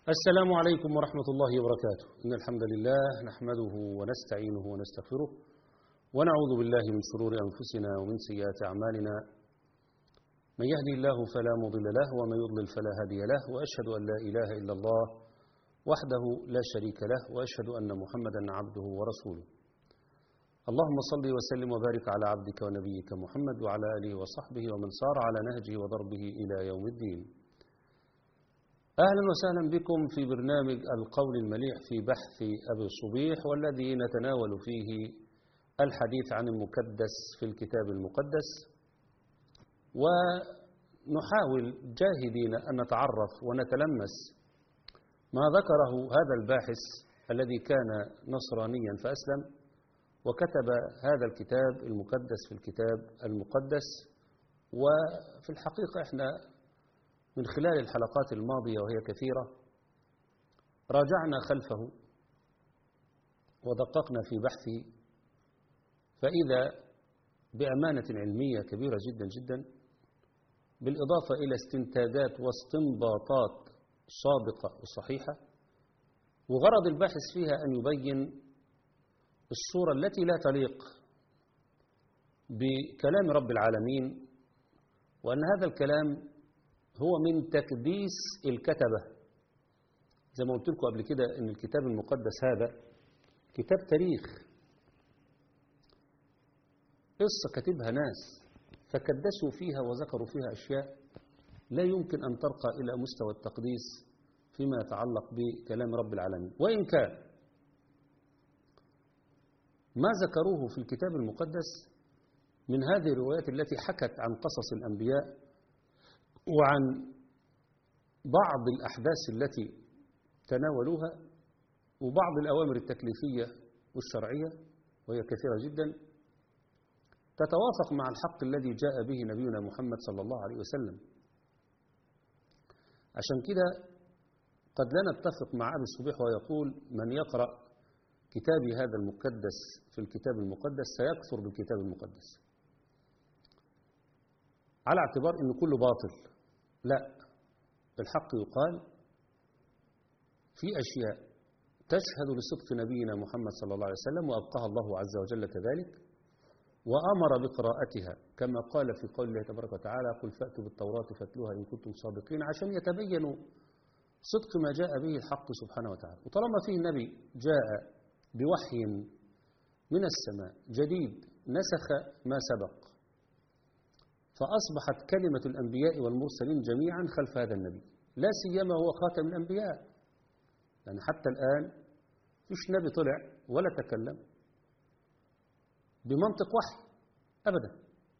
السلام عليكم ورحمة الله وبركاته إن الحمد لله نحمده ونستعينه ونستغفره ونعوذ بالله من شرور أنفسنا ومن سيئات أعمالنا من يهدي الله فلا مضل له ومن يضلل فلا هادي له وأشهد أن لا إله إلا الله وحده لا شريك له وأشهد أن محمدا عبده ورسوله اللهم صل وسلم وبارك على عبدك ونبيك محمد وعلى آله وصحبه ومن سار على نهجه وضربه إلى يوم الدين أهلا وسهلا بكم في برنامج القول المليح في بحث أبي صبيح والذي نتناول فيه الحديث عن المكدس في الكتاب المقدس ونحاول جاهدين أن نتعرف ونتلمس ما ذكره هذا الباحث الذي كان نصرانيا فأسلم وكتب هذا الكتاب المقدس في الكتاب المقدس وفي الحقيقة احنا من خلال الحلقات الماضية وهي كثيرة راجعنا خلفه ودققنا في بحثه فإذا بأمانة علمية كبيرة جدا جدا بالإضافة إلى استنتاجات واستنباطات صادقة وصحيحة وغرض الباحث فيها أن يبين الصورة التي لا تليق بكلام رب العالمين وأن هذا الكلام هو من تكديس الكتبة زي ما قلت لكم قبل كده أن الكتاب المقدس هذا كتاب تاريخ قصة كاتبها ناس فكدسوا فيها وذكروا فيها أشياء لا يمكن أن ترقى إلى مستوى التقديس فيما يتعلق بكلام رب العالمين وإن كان ما ذكروه في الكتاب المقدس من هذه الروايات التي حكت عن قصص الأنبياء وعن بعض الأحداث التي تناولوها وبعض الأوامر التكليفية والشرعية وهي كثيرة جدا تتوافق مع الحق الذي جاء به نبينا محمد صلى الله عليه وسلم عشان كده قد لا نتفق مع أبي الصبيح ويقول من يقرأ كتابي هذا المقدس في الكتاب المقدس سيكفر بالكتاب المقدس على اعتبار أنه كله باطل لا الحق يقال في أشياء تشهد لصدق نبينا محمد صلى الله عليه وسلم وأبقاها الله عز وجل كذلك وأمر بقراءتها كما قال في قول الله تبارك وتعالى قل فأتوا بالتوراة فاتلوها إن كنتم صادقين عشان يتبينوا صدق ما جاء به الحق سبحانه وتعالى وطالما فيه نبي جاء بوحي من السماء جديد نسخ ما سبق فأصبحت كلمة الأنبياء والمرسلين جميعا خلف هذا النبي لا سيما هو خاتم الأنبياء يعني حتى الآن فيش نبي طلع ولا تكلم بمنطق وحي أبدا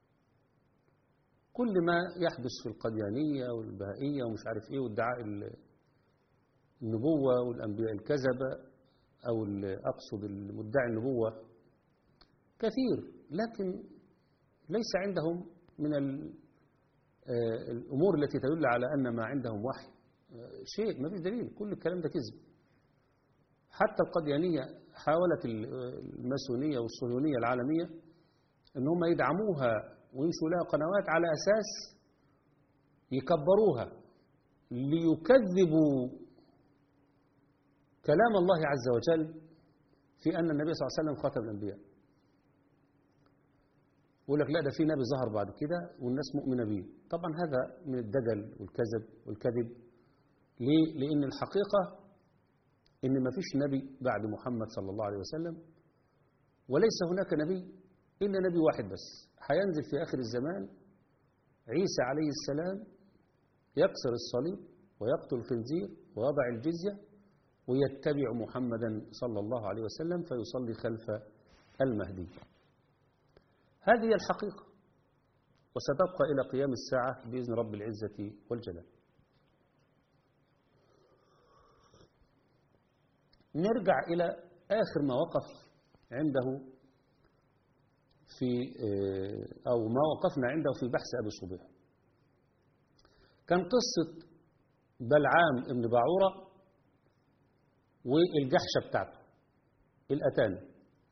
كل ما يحدث في القديانية والبهائية ومش عارف إيه وادعاء النبوة والأنبياء الكذبة أو أقصد المدعي النبوة كثير لكن ليس عندهم من الأمور التي تدل على أن ما عندهم وحي شيء ما فيش دليل كل الكلام ده كذب حتى القديانية حاولت الماسونية والصهيونية العالمية ان هم يدعموها وينشوا لها قنوات على أساس يكبروها ليكذبوا كلام الله عز وجل في أن النبي صلى الله عليه وسلم خاتم الأنبياء يقول لك لا ده في نبي ظهر بعد كده والناس مؤمنة به طبعا هذا من الدجل والكذب والكذب ليه؟ لأن الحقيقة إن ما فيش نبي بعد محمد صلى الله عليه وسلم وليس هناك نبي إلا نبي واحد بس هينزل في آخر الزمان عيسى عليه السلام يكسر الصليب ويقتل الخنزير ويضع الجزية ويتبع محمدا صلى الله عليه وسلم فيصلي خلف المهدي هذه هي الحقيقة وستبقى إلى قيام الساعة بإذن رب العزة والجلال نرجع إلى آخر ما وقف عنده في أو ما وقفنا عنده في بحث أبي صبيح كان قصة بلعام ابن باعورة والجحشة بتاعته الأتان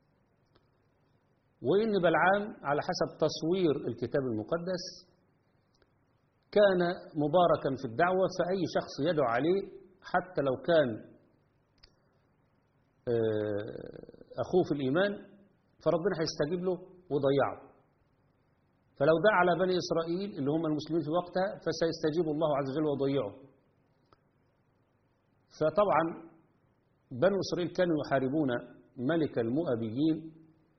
وإن بلعام على حسب تصوير الكتاب المقدس كان مباركا في الدعوة فأي شخص يدعو عليه حتى لو كان أخوه في الإيمان فربنا هيستجيب له وضيعه فلو دعا على بني إسرائيل اللي هم المسلمين في وقتها فسيستجيب الله عز وجل ويضيعه فطبعا بنو إسرائيل كانوا يحاربون ملك المؤبيين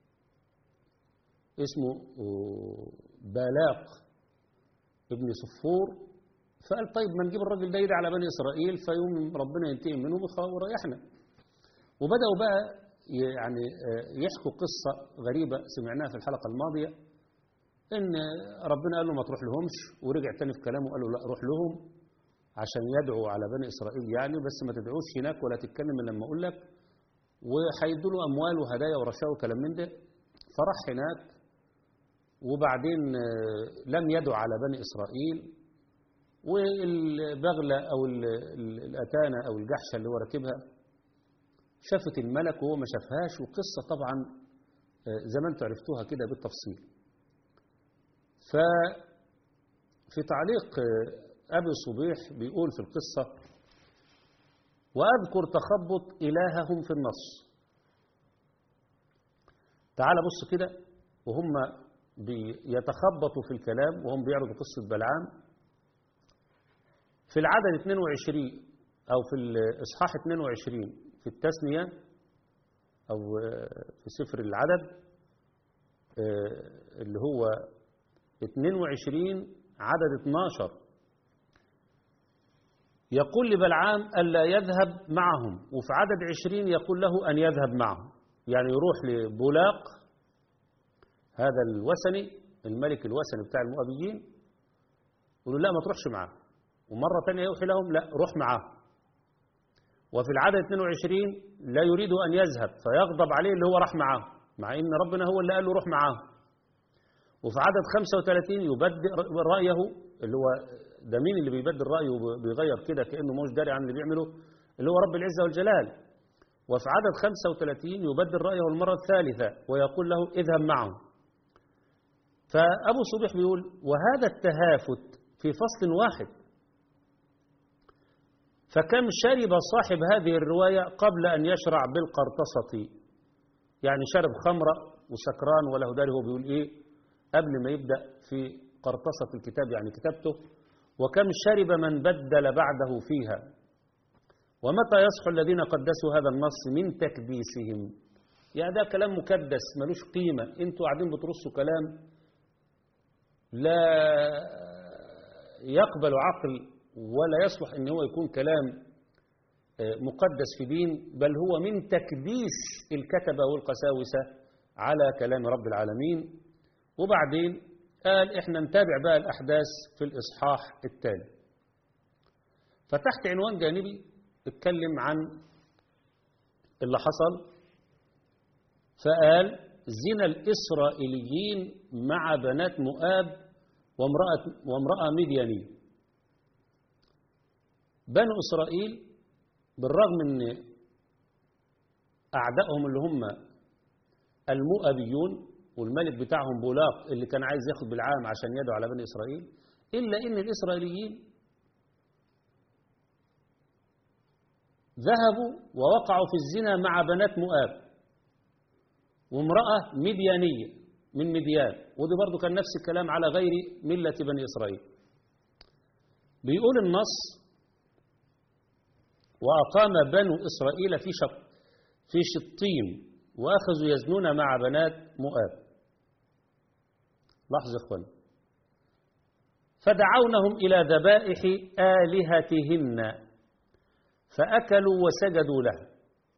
اسمه بالاق ابن صفور فقال طيب ما نجيب الراجل ده يدعي على بني إسرائيل فيوم ربنا ينتقم منهم وريحنا وبدأوا بقى يعني يحكوا قصة غريبة سمعناها في الحلقة الماضية إن ربنا قال له ما تروح لهمش ورجع تاني في كلامه قال له لا روح لهم عشان يدعوا على بني إسرائيل يعني بس ما تدعوش هناك ولا تتكلم إلا لما أقول لك وهيدوا له أموال وهدايا ورشاوى وكلام من ده فراح هناك وبعدين لم يدع على بني إسرائيل والبغلة أو الأتانة أو الجحشة اللي هو راكبها شافت الملك وهو ما شافهاش وقصة طبعا زي ما انتم عرفتوها كده بالتفصيل ففي تعليق أبي صبيح بيقول في القصة وأذكر تخبط إلههم في النص تعال بص كده وهم بيتخبطوا في الكلام وهم بيعرضوا قصة بلعام في العدد 22 أو في الإصحاح 22 في التثنية أو في سفر العدد اللي هو 22 عدد 12 يقول لبلعام ألا يذهب معهم وفي عدد 20 يقول له أن يذهب معهم يعني يروح لبولاق هذا الوثني الملك الوثني بتاع المؤبيين يقول لا ما تروحش معاه ومرة ثانية يوحي لهم لا روح معاه وفي العدد 22 لا يريد أن يذهب فيغضب عليه اللي هو راح معاه مع إن ربنا هو اللي قال له روح معاه وفي عدد 35 يبدل رأيه اللي هو ده مين اللي بيبدل رأيه وبيغير كده كأنه مش داري عن اللي بيعمله اللي هو رب العزة والجلال وفي عدد 35 يبدل رأيه المرة الثالثة ويقول له اذهب معه فأبو صبيح بيقول وهذا التهافت في فصل واحد فكم شرب صاحب هذه الرواية قبل أن يشرع بالقرطسة يعني شرب خمرة وسكران وله داري هو بيقول إيه قبل ما يبدأ في قرطسة الكتاب يعني كتابته وكم شرب من بدل بعده فيها ومتى يصح الذين قدسوا هذا النص من تكديسهم يعني ده كلام مكدس ملوش قيمة انتوا قاعدين بترصوا كلام لا يقبل عقل ولا يصلح ان هو يكون كلام مقدس في دين بل هو من تكديس الكتبة والقساوسة على كلام رب العالمين وبعدين قال احنا نتابع بقى الأحداث في الإصحاح التالي فتحت عنوان جانبي اتكلم عن اللي حصل فقال زنا الإسرائيليين مع بنات مؤاب وامرأة, وامرأة مديانية بنو إسرائيل بالرغم ان أعدائهم اللي هم المؤبيون والملك بتاعهم بولاق اللي كان عايز ياخد بالعام عشان يدعو على بني إسرائيل إلا إن الإسرائيليين ذهبوا ووقعوا في الزنا مع بنات مؤاب وامرأة مديانية من مديان ودي برضو كان نفس الكلام على غير ملة بني إسرائيل بيقول النص وأقام بنو إسرائيل في شط في شطيم وأخذوا يزنون مع بنات مؤاب لاحظ يا اخوان فدعونهم إلى ذبائح آلهتهن فأكلوا وسجدوا لها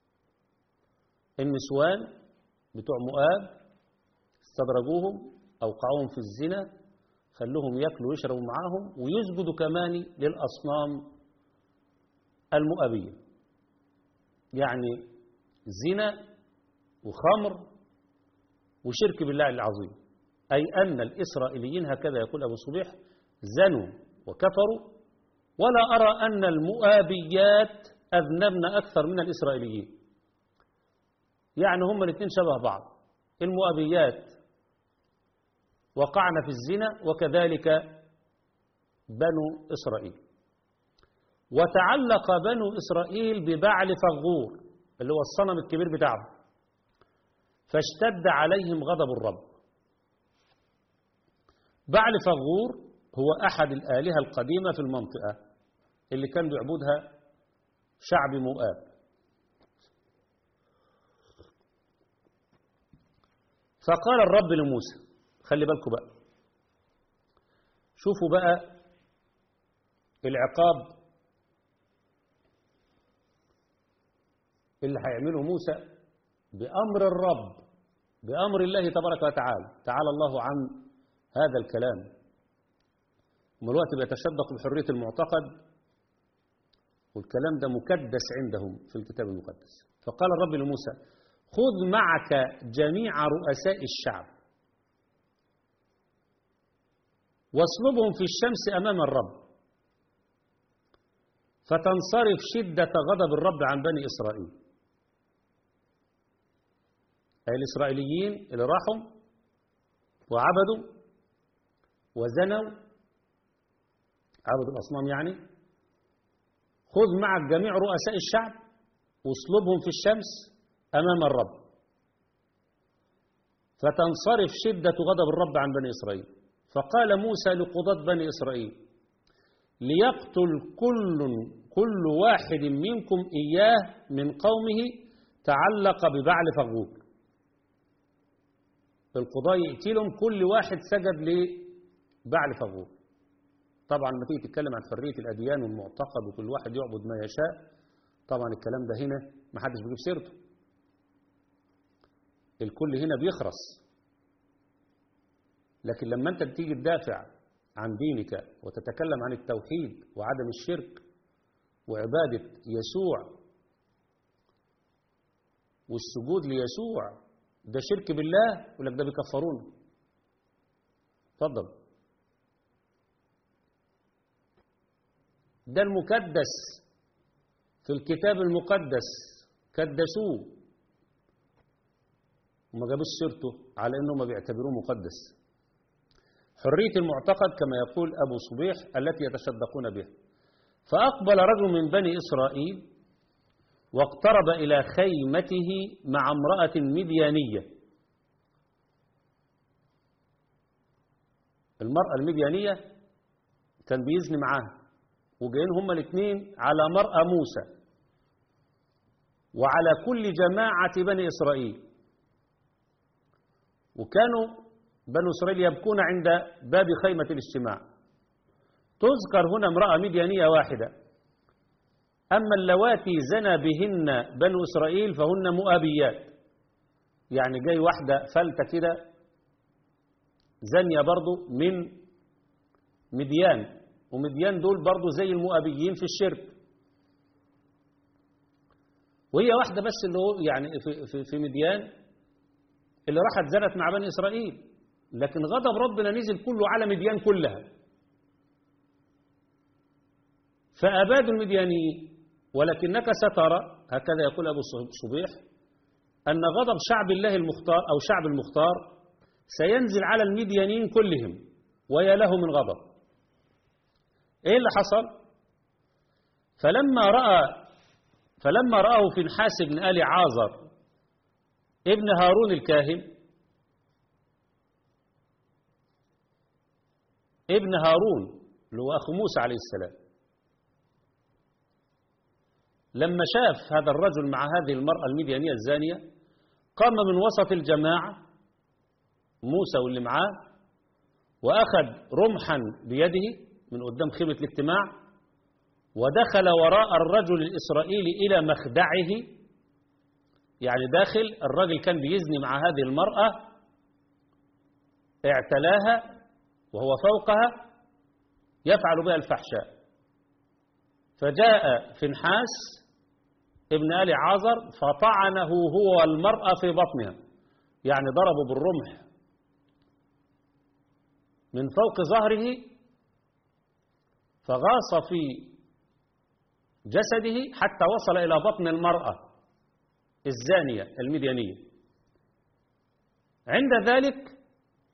النسوان بتوع مؤاب استدرجوهم أوقعوهم في الزنا خلوهم يأكلوا ويشربوا معاهم ويسجدوا كمان للأصنام المؤبية يعني زنا وخمر وشرك بالله العظيم أي أن الإسرائيليين هكذا يقول أبو صبيح زنوا وكفروا ولا أرى أن المؤابيات أذنبن أكثر من الإسرائيليين يعني هم الاثنين شبه بعض المؤابيات وقعن في الزنا وكذلك بنو إسرائيل وتعلق بنو إسرائيل ببعل فغور اللي هو الصنم الكبير بتاعهم فاشتد عليهم غضب الرب بعل فغور هو أحد الآلهة القديمة في المنطقة اللي كان بيعبدها شعب مؤاب فقال الرب لموسى خلي بالكم بقى شوفوا بقى العقاب اللي هيعمله موسى بأمر الرب بأمر الله تبارك وتعالى تعالى الله عن هذا الكلام هم الوقت بيتشدق بحرية المعتقد والكلام ده مكدس عندهم في الكتاب المقدس فقال الرب لموسى خذ معك جميع رؤساء الشعب واصلبهم في الشمس أمام الرب فتنصرف شدة غضب الرب عن بني إسرائيل أي الإسرائيليين اللي راحوا وعبدوا وزنوا عبدوا الأصنام يعني خذ معك جميع رؤساء الشعب واصلبهم في الشمس أمام الرب فتنصرف شدة غضب الرب عن بني إسرائيل فقال موسى لقضاة بني إسرائيل ليقتل كل كل واحد منكم إياه من قومه تعلق ببعل فغور القضاء يقتلهم كل واحد سجد لبعل فغور طبعا لما تيجي تتكلم عن حرية الأديان والمعتقد وكل واحد يعبد ما يشاء طبعا الكلام ده هنا ما حدش بيجيب سيرته الكل هنا بيخرس لكن لما انت تيجي تدافع عن دينك وتتكلم عن التوحيد وعدم الشرك وعبادة يسوع والسجود ليسوع ده شرك بالله يقول لك ده بيكفرون اتفضل ده المكدس في الكتاب المقدس كدسوه وما جابوش سيرته على انه ما بيعتبروه مقدس حرية المعتقد كما يقول أبو صبيح التي يتشدقون بها فأقبل رجل من بني إسرائيل واقترب إلى خيمته مع امرأة مديانية المرأة المديانية كان بيزني معاها وجايين هما الاثنين على مرأة موسى وعلى كل جماعة بني إسرائيل وكانوا بنو إسرائيل يبكون عند باب خيمة الاجتماع تذكر هنا امرأة مديانية واحدة أما اللواتي زنى بهن بنو إسرائيل فهن مؤابيات يعني جاي واحدة فلتة كده زانية برضو من مديان ومديان دول برضو زي المؤابيين في الشرك وهي واحدة بس اللي هو يعني في, في, في مديان اللي راحت زنت مع بني إسرائيل لكن غضب ربنا نزل كله على مديان كلها فأبادوا المديانيين ولكنك سترى هكذا يقول أبو صبيح أن غضب شعب الله المختار أو شعب المختار سينزل على المديانين كلهم ويا له من غضب إيه اللي حصل فلما رأى فلما رآه في نحاس بن آل عازر ابن هارون الكاهن ابن هارون اللي هو أخو موسى عليه السلام لما شاف هذا الرجل مع هذه المرأة المديانية الزانية قام من وسط الجماعة موسى واللي معاه وأخذ رمحا بيده من قدام خيمة الاجتماع ودخل وراء الرجل الإسرائيلي إلى مخدعه يعني داخل الرجل كان بيزني مع هذه المرأة اعتلاها وهو فوقها يفعل بها الفحشاء فجاء فنحاس ابن آل عازر فطعنه هو والمرأة في بطنها يعني ضربه بالرمح من فوق ظهره فغاص في جسده حتى وصل إلى بطن المرأة الزانية المديانية عند ذلك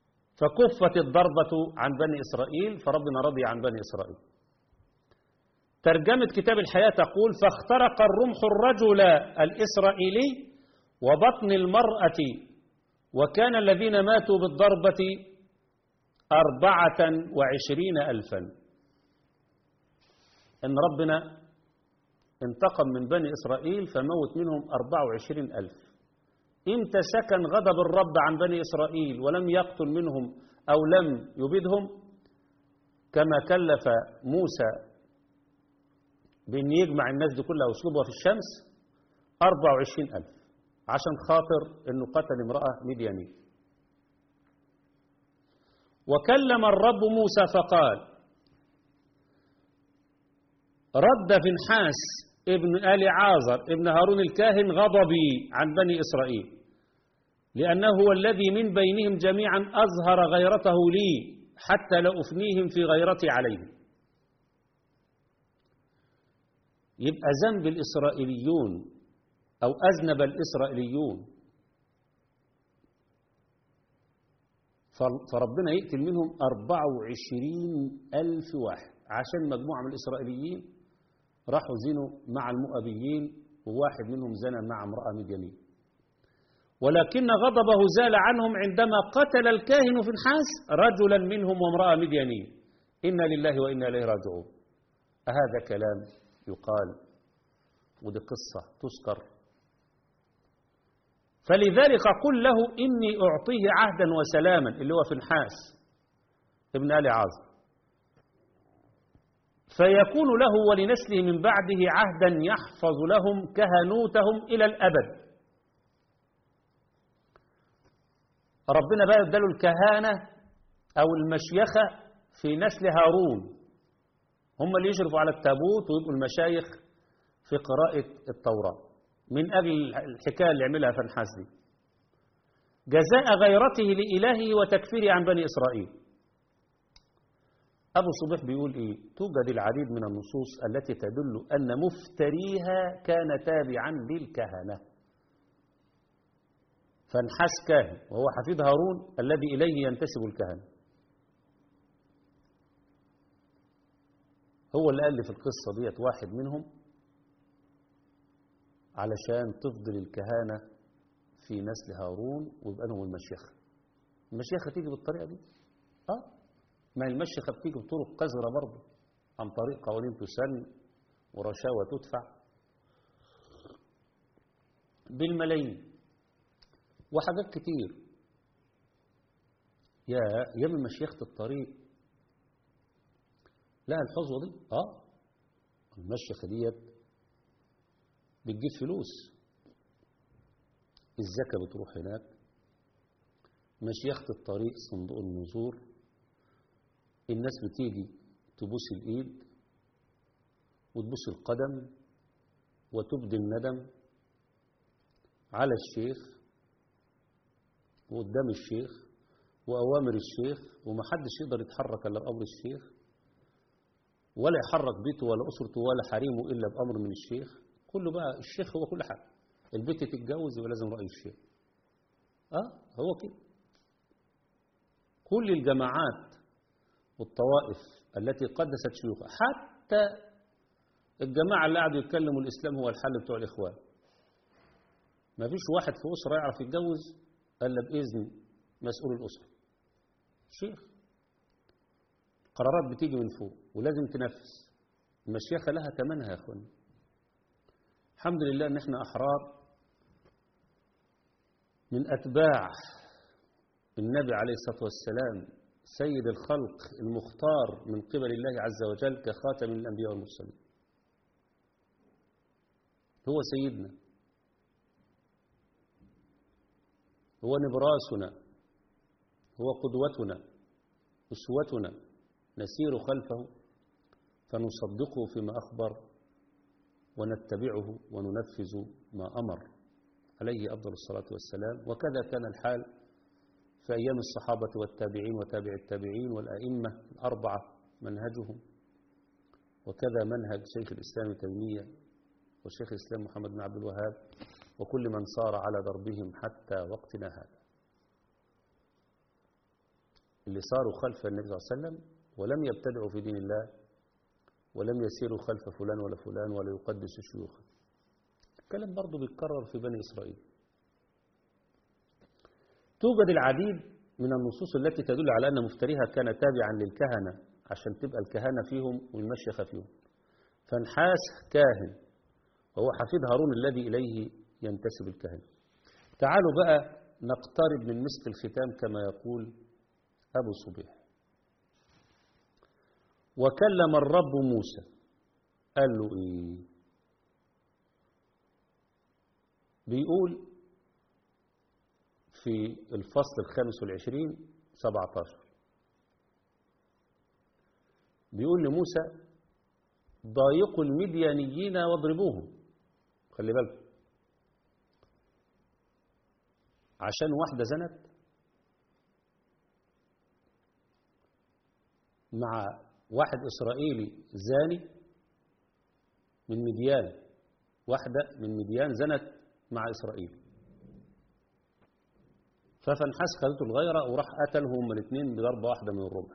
فكفت الضربة عن بني إسرائيل فربنا رضي عن بني إسرائيل ترجمة كتاب الحياة تقول فاخترق الرمح الرجل الإسرائيلي وبطن المرأة وكان الذين ماتوا بالضربة أربعة وعشرين ألفا إن ربنا انتقم من بني إسرائيل فموت منهم أربعة وعشرين ألف إمتى سكن غضب الرب عن بني إسرائيل ولم يقتل منهم أو لم يبدهم كما كلف موسى بأن يجمع الناس دي كلها ويصلبها في الشمس 24 ألف عشان خاطر أنه قتل امرأة مديانية وكلم الرب موسى فقال رد فنحاس ابن آل عازر ابن هارون الكاهن غضبي عن بني إسرائيل لأنه هو الذي من بينهم جميعا أظهر غيرته لي حتى لأفنيهم في غيرتي عليهم يبقى ذنب الإسرائيليون أو أذنب الإسرائيليون فربنا يقتل منهم 24 ألف واحد عشان مجموعة من الإسرائيليين راحوا زنوا مع المؤبيين وواحد منهم زنى مع امرأة مديانية ولكن غضبه زال عنهم عندما قتل الكاهن في الحاس رجلا منهم وامرأة مديانية إنا لله وإنا إليه راجعون أهذا كلام يقال ودي قصة تذكر فلذلك قل له إني أعطيه عهدا وسلاما اللي هو في الحاس ابن آل عاصم فيكون له ولنسله من بعده عهدا يحفظ لهم كهنوتهم إلى الأبد ربنا بقى اداله الكهانة أو المشيخة في نسل هارون هم اللي يشرفوا على التابوت ويبقوا المشايخ في قراءة التوراة من أجل الحكاية اللي عملها فنحاس دي جزاء غيرته لإلهه وتكفيره عن بني إسرائيل أبو صبيح بيقول إيه توجد العديد من النصوص التي تدل أن مفتريها كان تابعا للكهنة فانحاس كاهن وهو حفيد هارون الذي إليه ينتسب الكهنة هو اللي ألف القصة ديت واحد منهم علشان تفضل الكهانة في نسل هارون ويبقى لهم المشيخة المشيخة تيجي بالطريقة دي اه ما المشيخة بتيجي بطرق قذرة برضه عن طريق قوانين تسن ورشاوى تدفع بالملايين وحاجات كتير يا يا من مشيخة الطريق لا الحظوة دي اه المشيخة ديت بتجيب فلوس الزكاة بتروح هناك مشيخة الطريق صندوق النذور الناس بتيجي تبوس الإيد وتبوس القدم وتبدي الندم على الشيخ وقدام الشيخ وأوامر الشيخ ومحدش يقدر يتحرك إلا بأمر الشيخ ولا يحرك بيته ولا أسرته ولا حريمه إلا بأمر من الشيخ كله بقى الشيخ هو كل حاجة البنت تتجوز يبقى لازم رأي الشيخ اه هو كده كل الجماعات والطوائف التي قدست شيوخها حتى الجماعة اللي قعدوا يتكلموا الإسلام هو الحل بتوع الإخوان ما فيش واحد في أسرة يعرف يتجوز إلا بإذن مسؤول الأسرة شيخ قرارات بتيجي من فوق ولازم تنفذ المشيخة لها ثمنها يا أخواني الحمد لله ان احنا احرار من اتباع النبي عليه الصلاه والسلام سيد الخلق المختار من قبل الله عز وجل كخاتم الانبياء والمرسلين هو سيدنا هو نبراسنا هو قدوتنا اسوتنا نسير خلفه فنصدقه فيما اخبر ونتبعه وننفذ ما أمر عليه أفضل الصلاة والسلام وكذا كان الحال في أيام الصحابة والتابعين وتابع التابعين والأئمة الأربعة منهجهم وكذا منهج شيخ الإسلام تيمية وشيخ الإسلام محمد بن عبد الوهاب وكل من صار على دربهم حتى وقتنا هذا اللي صاروا خلف النبي صلى الله عليه وسلم ولم يبتدعوا في دين الله ولم يسيروا خلف فلان ولا فلان ولا يقدسوا شيوخا الكلام برضه بيتكرر في بني إسرائيل توجد العديد من النصوص التي تدل على أن مفتريها كان تابعا للكهنة عشان تبقى الكهنة فيهم والمشيخة فيهم فانحاس كاهن وهو حفيد هارون الذي إليه ينتسب الكهنة تعالوا بقى نقترب من مسك الختام كما يقول أبو صبيح وكلم الرب موسى قال له إيه بيقول في الفصل الخامس والعشرين سبعة عشر بيقول لموسى ضايقوا المديانيين واضربوهم خلي بالكم عشان واحدة زنت مع واحد إسرائيلي زاني من مديان واحدة من مديان زنت مع إسرائيل ففنحاس خلته الغيرة وراح قتلهم الاثنين بضربة واحدة من الرمح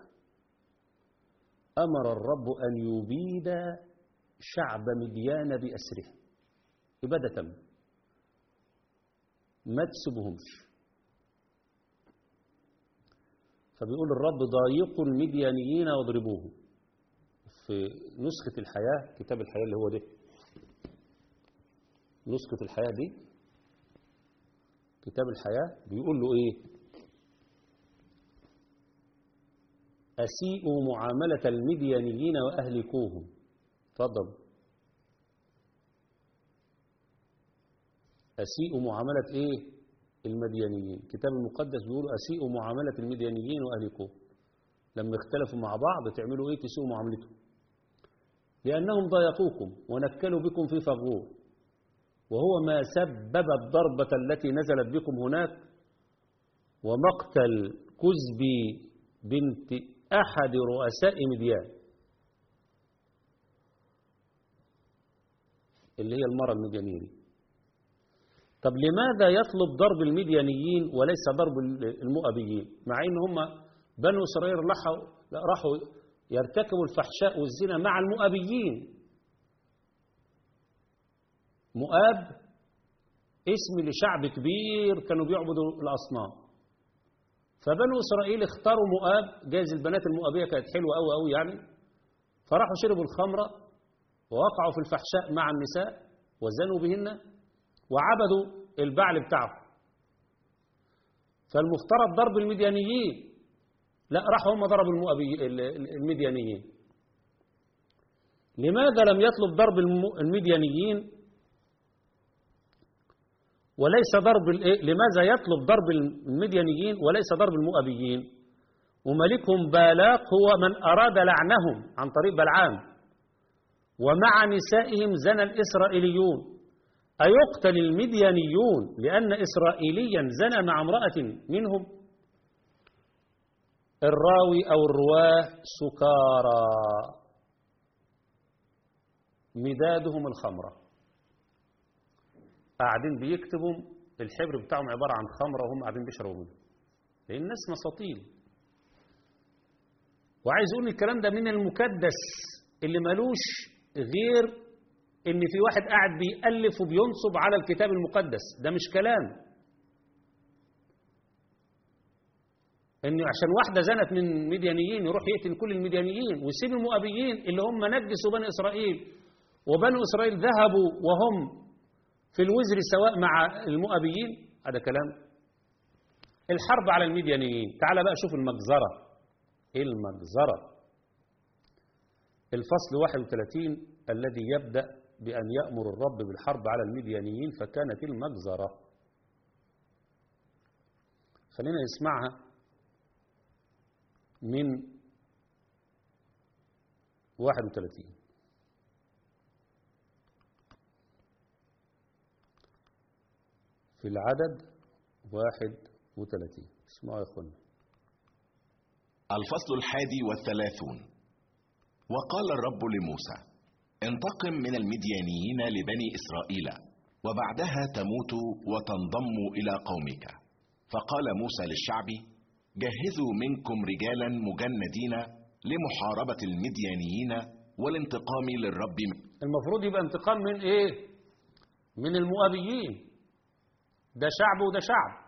أمر الرب أن يبيد شعب مديان بأسره إبادة ما تسيبهمش فبيقول الرب ضايقوا المديانيين واضربوهم في نسخة الحياة كتاب الحياة اللي هو ده نسخة الحياة دي كتاب الحياة بيقول له ايه أسيئوا معاملة المديانيين وأهلكوهم تفضل أسيئوا معاملة إيه المديانيين الكتاب المقدس بيقول أسيئوا معاملة المديانيين وأهلكوهم لما اختلفوا مع بعض تعملوا إيه تسيئوا معاملتهم لأنهم ضايقوكم ونكلوا بكم في فغور وهو ما سبب الضربة التي نزلت بكم هناك ومقتل كزبي بنت أحد رؤساء مديان اللي هي المرأة المديانية دي طب لماذا يطلب ضرب المديانيين وليس ضرب المؤبيين مع ان هم بنو اسرائيل راحوا راحوا يرتكبوا الفحشاء والزنا مع المؤبيين مؤاب اسم لشعب كبير كانوا بيعبدوا الاصنام فبنو اسرائيل اختاروا مؤاب جايز البنات المؤابيه كانت حلوه قوي قوي يعني فراحوا شربوا الخمره ووقعوا في الفحشاء مع النساء وزنوا بهن وعبدوا البعل بتاعهم فالمفترض ضرب المديانيين لا راحوا هم ضربوا المؤبي المديانيين لماذا لم يطلب ضرب المديانيين وليس ضرب لماذا يطلب ضرب المديانيين وليس ضرب المؤبيين وملكهم بالاق هو من أراد لعنهم عن طريق بلعام ومع نسائهم زنى الإسرائيليون أيقتل المديانيون لأن إسرائيليا زنى مع امرأة منهم الراوي أو الرواه سكارى مدادهم الخمرة قاعدين بيكتبوا الحبر بتاعهم عبارة عن خمرة وهم قاعدين بيشربوا منه لأن الناس مساطيل وعايز أقول الكلام ده من المكدس اللي ملوش غير ان في واحد قاعد بيألف وبينصب على الكتاب المقدس ده مش كلام ان عشان واحدة زنت من مديانيين يروح يقتل كل المديانيين ويسيب المؤبيين اللي هم نجسوا بني إسرائيل وبنو إسرائيل ذهبوا وهم في الوزر سواء مع المؤبيين هذا كلام الحرب على المديانيين تعال بقى شوف المجزرة المجزرة الفصل 31 الذي يبدأ بأن يأمر الرب بالحرب على المديانيين فكانت المجزرة خلينا نسمعها من 31 في العدد 31 اسمعوا يا اخوانا الفصل الحادي والثلاثون وقال الرب لموسى انتقم من المديانيين لبني إسرائيل وبعدها تموت وتنضم إلى قومك فقال موسى للشعب جهزوا منكم رجالا مجندين لمحاربة المديانيين والانتقام للرب المفروض يبقى انتقام من ايه من المؤابيين ده شعب وده شعب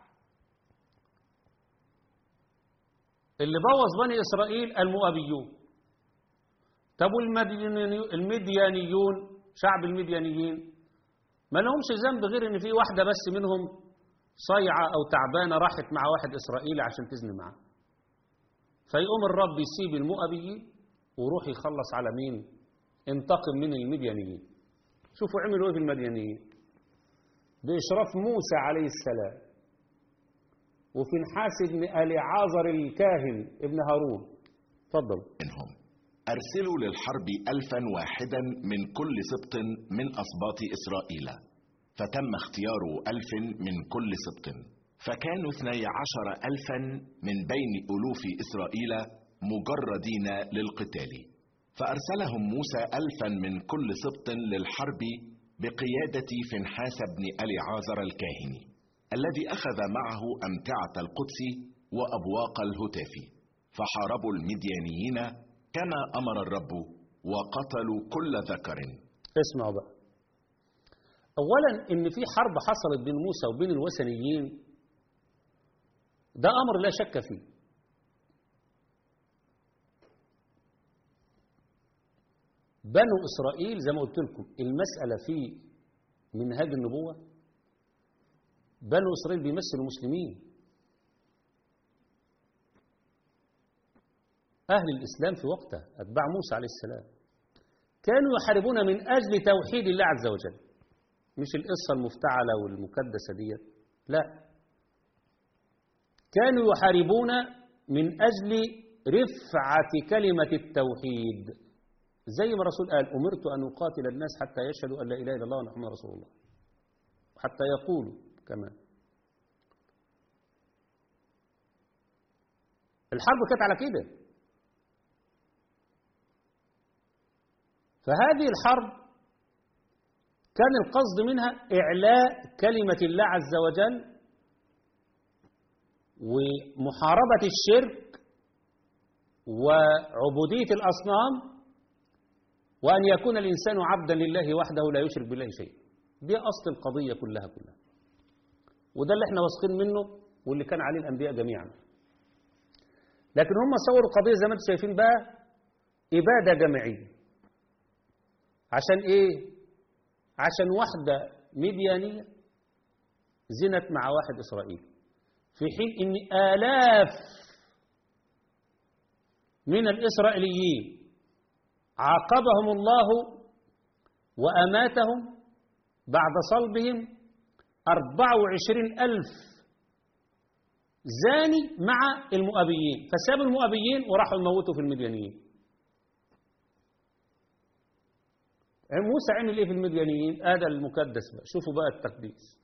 اللي بوظ بني اسرائيل المؤابيون طب والمدياني- المديانيون شعب المديانيين ما لهمش ذنب غير ان في واحده بس منهم صيعه او تعبانه راحت مع واحد اسرائيلي عشان تزني معاه فيقوم الرب يسيب المؤابيين ويروح يخلص على مين انتقم من المديانيين شوفوا عملوا ايه في المديانيين بإشراف موسى عليه السلام وفي نحاس ابن أليعازر الكاهن ابن هارون تفضل منهم أرسلوا للحرب ألفا واحدا من كل سبط من أسباط إسرائيل فتم اختيار ألف من كل سبط فكانوا اثني عشر ألفا من بين ألوف إسرائيل مجردين للقتال فأرسلهم موسى ألفا من كل سبط للحرب بقيادة فنحاس بن أليعازر الكاهن الذي أخذ معه أمتعة القدس وأبواق الهتاف فحاربوا المديانيين كما أمر الرب وقتلوا كل ذكر اسمعوا بقى أولا إن في حرب حصلت بين موسى وبين الوثنيين ده أمر لا شك فيه بنو إسرائيل زي ما قلت لكم المسألة في منهاج النبوة بنو إسرائيل بيمثلوا المسلمين أهل الإسلام في وقته أتباع موسى عليه السلام كانوا يحاربون من أجل توحيد الله عز وجل مش القصة المفتعلة والمكدسة ديت لا كانوا يحاربون من أجل رفعة كلمة التوحيد زي ما الرسول قال أمرت أن أقاتل الناس حتى يشهدوا أن لا إله إلا الله وأن محمد رسول الله وحتى يقولوا كمان الحرب كانت على كده فهذه الحرب كان القصد منها إعلاء كلمة الله عز وجل ومحاربة الشرك وعبودية الأصنام وأن يكون الإنسان عبدا لله وحده لا يشرك بالله شيئا دي أصل القضية كلها كلها وده اللي احنا واثقين منه واللي كان عليه الأنبياء جميعا لكن هم صوروا قضية زي ما انتم شايفين بقى إبادة جماعية عشان إيه؟ عشان واحدة مديانية زنت مع واحد إسرائيلي في حين إن آلاف من الإسرائيليين عاقبهم الله وأماتهم بعد صلبهم أربع وعشرين ألف زاني مع المؤابيين فسابوا المؤابيين وراحوا يموتوا في المديانيين موسى عمل ايه في المديانيين هذا المكدس بقى شوفوا بقى التقديس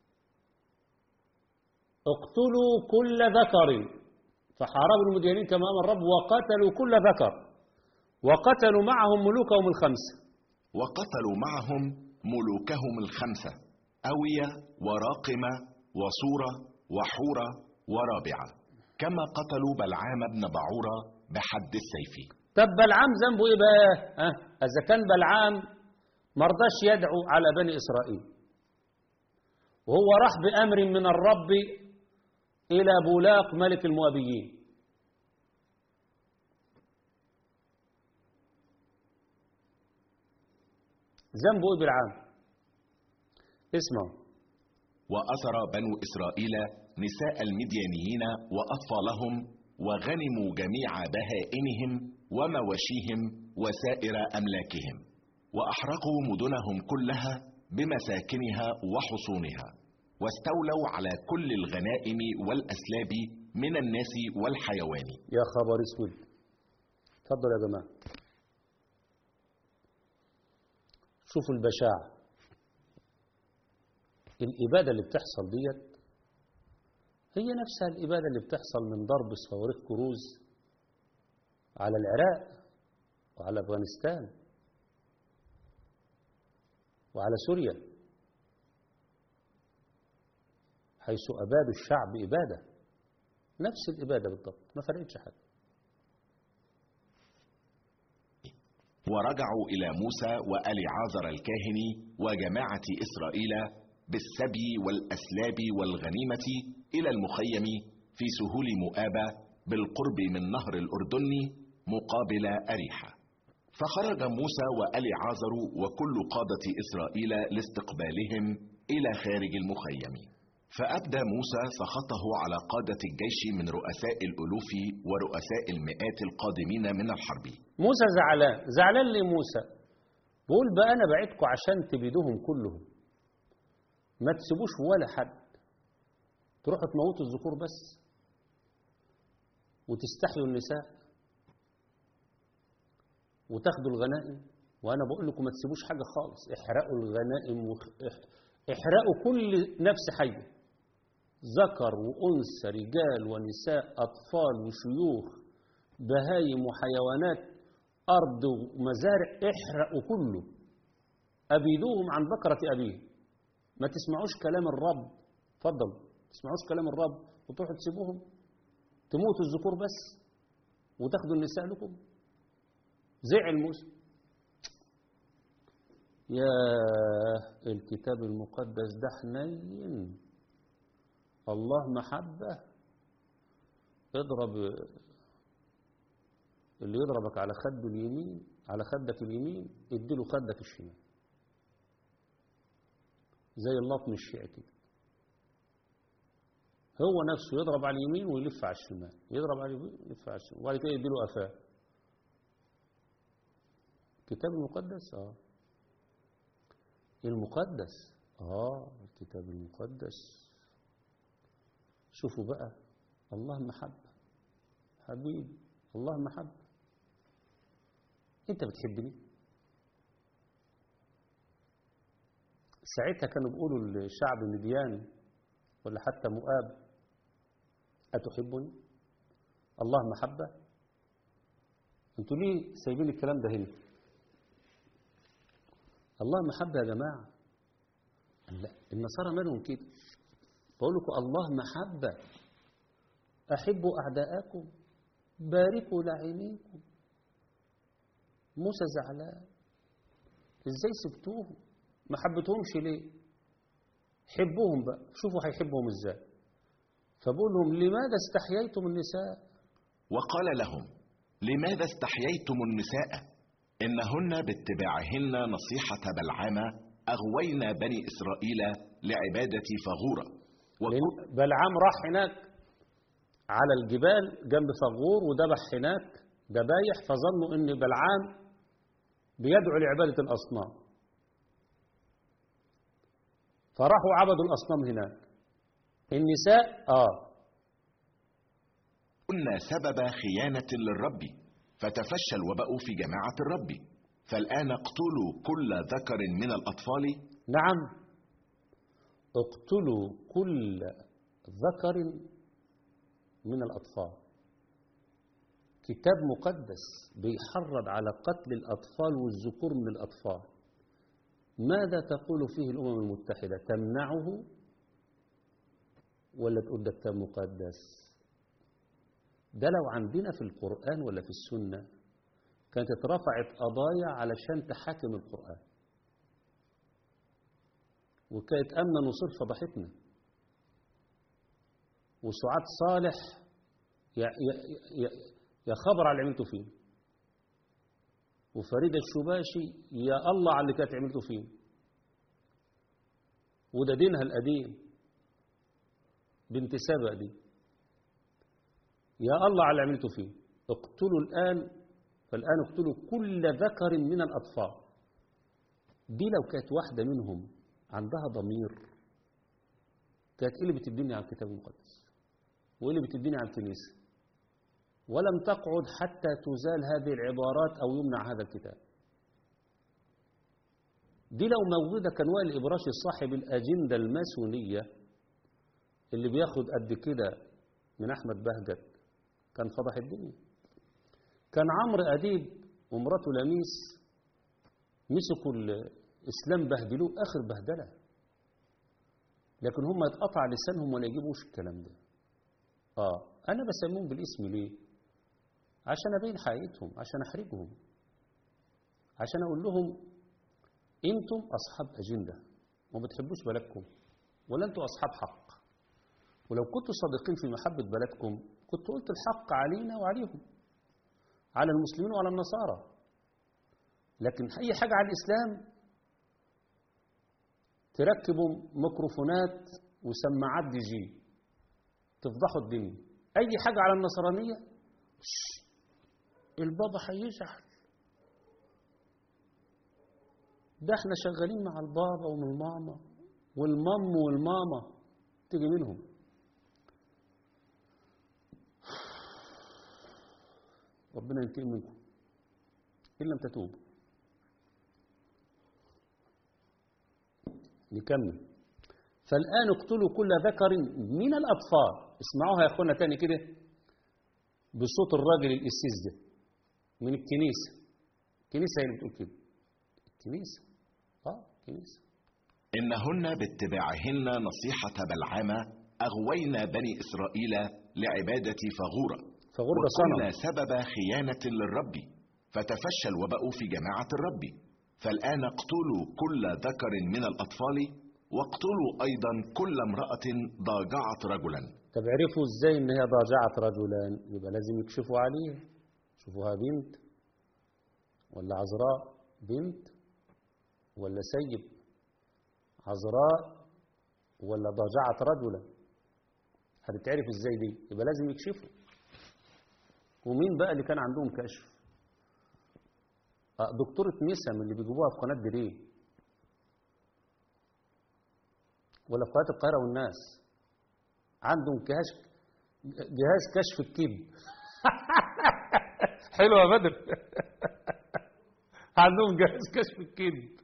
اقتلوا كل ذكر فحاربوا المديانين كما امر الرب وقتلوا كل ذكر وقتلوا معهم ملوكهم الخمسه وقتلوا معهم ملوكهم الخمسة أوية وراقمة وصورة وحورة ورابعة كما قتلوا بلعام بن بعورة بحد السيف طب بلعام ذنبه ايه بقى ها اذا كان بلعام مرضاش يدعو على بني اسرائيل وهو راح بامر من الرب الى بولاق ملك المؤابيين ذنبه ايه بلعام اسمعوا وأسر بنو إسرائيل نساء المديانيين وأطفالهم وغنموا جميع بهائمهم ومواشيهم وسائر أملاكهم وأحرقوا مدنهم كلها بمساكنها وحصونها واستولوا على كل الغنائم والأسلاب من الناس والحيوان يا خبر اسود اتفضل يا جماعه شوفوا البشاعة الإبادة اللي بتحصل ديت هي نفسها الإبادة اللي بتحصل من ضرب صواريخ كروز على العراق وعلى أفغانستان وعلى سوريا حيث أبادوا الشعب إبادة نفس الإبادة بالضبط ما فرقتش حاجة ورجعوا إلى موسى وأليعازر الكاهن وجماعة إسرائيل بالسبي والأسلاب والغنيمة إلى المخيم في سهول مؤاب بالقرب من نهر الأردن مقابل أريحة فخرج موسى وأليعازر وكل قادة إسرائيل لاستقبالهم إلى خارج المخيم فأبدى موسى سخطه على قادة الجيش من رؤساء الألوف ورؤساء المئات القادمين من الحرب موسى زعلان زعلان ليه موسى بقول بقى أنا بعتكم عشان تبيدوهم كلهم ما تسيبوش ولا حد تروحوا تموتوا الذكور بس وتستحيوا النساء وتاخدوا الغنائم وانا بقول لكم ما تسيبوش حاجه خالص احرقوا الغنائم وخ... اح- احرقوا كل نفس حيه ذكر وانثى رجال ونساء اطفال وشيوخ بهايم وحيوانات ارض ومزارع احرقوا كله ابيدوهم عن بكره ابيه ما تسمعوش كلام الرب اتفضل ما تسمعوش كلام الرب وتروحوا تسيبوهم تموتوا الذكور بس وتاخدوا النساء لكم زعل موسى يا الكتاب المقدس ده حنين الله محبة اضرب اللي يضربك على خده اليمين على خدك اليمين اديله خدك الشمال زي اللطم الشيعي كده هو نفسه يضرب على اليمين ويلف على الشمال يضرب على اليمين ويلف على الشمال وبعد كده يديله قفاه الكتاب المقدس اه المقدس اه الكتاب المقدس شوفوا بقى الله محبة حبيبي الله محبة انت بتحبني ساعتها كانوا بيقولوا لشعب مديان ولا حتى مؤاب أتحبني الله محبة انتوا ليه سايبين الكلام ده هنا الله محبة يا جماعة لا النصارى مالهم كده بقول لكم الله محبة أحبوا أعداءكم باركوا لعينيكم موسى زعلان ازاي سبتوهم ما حبتهمش ليه حبوهم بقى شوفوا هيحبهم ازاي فبقول لهم لماذا استحييتم النساء وقال لهم لماذا استحييتم النساء إنهن باتباعهن نصيحة بلعام أغوين بني إسرائيل لعبادة فغورة وكل لأن بلعام راح هناك على الجبال جنب فغور وذبح هناك ذبايح فظنوا ان بلعام بيدعو لعبادة الأصنام فراحوا عبدوا الأصنام هناك النساء آه كنا سبب خيانة للرب فتفشى الوباء في جماعة الرب فالآن اقتلوا كل ذكر من الأطفال نعم اقتلوا كل ذكر من الأطفال كتاب مقدس بيحرض على قتل الأطفال والذكور من الأطفال ماذا تقول فيه الأمم المتحدة تمنعه ولا تقول ده كتاب مقدس ده لو عندنا في القرآن ولا في السنة كانت اترفعت قضايا علشان تحاكم القرآن وكانت أمنا نصير فضحتنا وسعاد صالح يا, يا, يا, يا خبر على اللي عملته فيه وفريدة الشباشي يا الله على اللي كانت عملته فيه وده دينها القديم بنت سبأ دي يا الله على اللي عملته فيه اقتلوا الآن فالآن اقتلوا كل ذكر من الأطفال دي لو كانت واحدة منهم عندها ضمير كانت ايه اللي بتديني على الكتاب المقدس وايه اللي بتديني على الكنيسة ولم تقعد حتى تزال هذه العبارات أو يمنع هذا الكتاب دي لو موجودة كان وائل الإبراشي صاحب الأجندة الماسونية اللي بياخد قد كده من أحمد بهجت كان فضح الدنيا كان عمرو أديب ومراته لميس مسكوا الإسلام بهدلوه آخر بهدلة لكن هم يتقطع لسانهم ولا يجيبوش الكلام ده آه أنا بسميهم بالاسم ليه عشان أبين حقيقتهم عشان أحرجهم عشان أقول لهم أنتم أصحاب أجندة وما بتحبوش بلدكم ولا أنتم أصحاب حق ولو كنتوا صادقين في محبة بلدكم كنت قلت الحق علينا وعليهم على المسلمين وعلى النصارى لكن أي حاجة على الإسلام تركبوا ميكروفونات وسماعات دي جي تفضحوا الدنيا أي حاجة على النصرانية شش، البابا هيزعل ده احنا شغالين مع البابا والماما والمام والماما تيجي منهم ربنا ينتقم منكم إن لم تتوبوا نكمل فالآن اقتلوا كل ذكر من الأطفال اسمعوها يا أخوانا تاني كده بصوت الراجل القسيس ده من الكنيسة الكنيسة هي اللي بتقول كده الكنيسة اه الكنيسة إنهن باتباعهن نصيحة بلعامة أغوين بني إسرائيل لعبادة فغورة فغور ده وكن صنم سبب خيانة للرب فتفشى الوباء في جماعة الرب فالآن اقتلوا كل ذكر من الأطفال واقتلوا أيضا كل امرأة ضاجعت رجلا طب عرفوا ازاي ان هي ضاجعت رجلا يبقى لازم يكشفوا عليها شوفوها بنت ولا عذراء بنت ولا سيب عذراء ولا ضاجعت رجلا هتتعرف ازاي دي يبقى لازم يكشفوا ومين بقى اللي كان عندهم كشف آه، دكتورة نسم اللي بيجيبوها في قناة دريه ولا في قناة القاهرة والناس عندهم جهاز جهاز كشف الكذب حلو يا بدر عندهم جهاز كشف الكذب